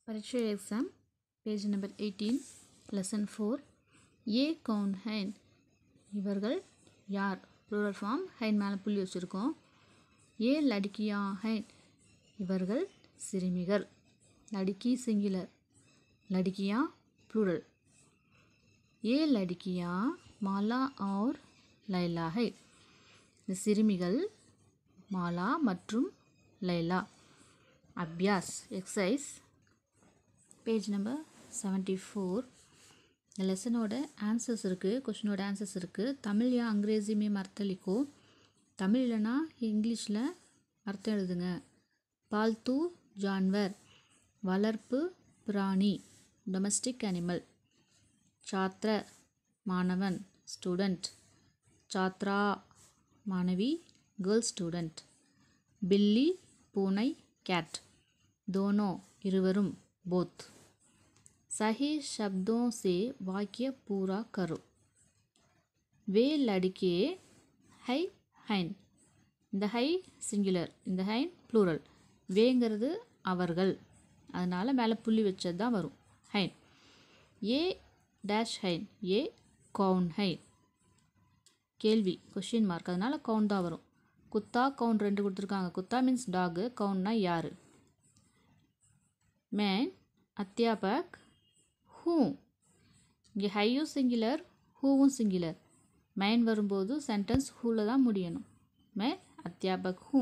परीक्षा exam page number eighteen lesson four ஏ கவுன் ஹைன் இவர்கள் யார் ப்ளூரல் ஃபார்ம் ஹைன் மேலே புள்ளி வச்சுருக்கோம் ஏ லடுக்கியா ஹைன் இவர்கள் சிறுமிகள் லடுக்கி சிங்குலர் லடுக்கியா ப்ளூரல் ஏ லடுக்கியா மாலா और லைலா ஹை இந்த சிறுமிகள் மாலா மற்றும் லைலா அபியாஸ் exercise page number seventy four இந்த லெசனோட ஆன்சர்ஸ் இருக்குது கொஷினோட ஆன்சர்ஸ் இருக்குது தமிழ் யா அங்கிரேஜி में அர்த்தம் लिखो தமிழ் இல்லைன்னா இங்கிலீஷில் அர்த்தம் எழுதுங்க பால்து ஜான்வர் வளர்ப்பு பிராணி டொமஸ்டிக் அனிமல் छात्र மாணவன் ஸ்டூடெண்ட் छात्रा மாணவி கேர்ள் ஸ்டூடெண்ட் பில்லி பூனை கேட் दोनों இருவரும் போத் सही शब्दों से वाक्य पूरा करो वे लड़के है ஹைன் இந்த ஹை சிங்குலர் இந்த ஹைன் ப்ளூரல் வேங்கிறது அவர்கள் அதனால் மேலே புள்ளி வச்சது தான் வரும் ஹைன் ஏ டேஷ் ஹைன் ஏ கவுன் ஹைன் கேள்வி கொஷின் மார்க் அதனால் கவுன் தான் வரும் குத்தா கவுன் ரெண்டு கொடுத்துருக்காங்க குத்தா மீன்ஸ் டாகு கவுன்னா யார் மேன் அத்தியாபக் ஹூ இங்கே ஹையும் சிங்குலர் ஹூவும் சிங்குலர் மேன் வரும்போது சென்டென்ஸ் ஹூவில் தான் முடியணும் மே அத்தியாபக் ஹூ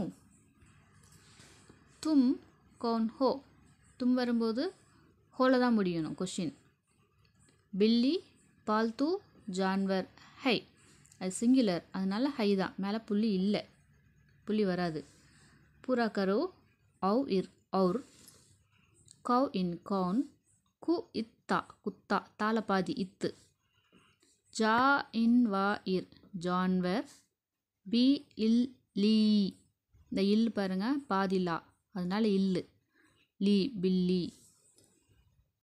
தும் கவுன் ஹோ தும் வரும்போது ஹோவில் தான் முடியணும் கொஷின் பில்லி பால்து ஜான்வர் ஹை அது சிங்குலர் அதனால ஹை தான் மேலே புள்ளி இல்லை புள்ளி வராது பூரா கரோ ஔ இர் ஔர் கவ் இன் கவுன் கு இத்தா குத்தா தால பாதி இத்து ஜா இன் வா இர் ஜான்வர் பி இல் லீ இந்த இல் பாருங்க பாதி லா அதனால இல்லு லீ பில்லி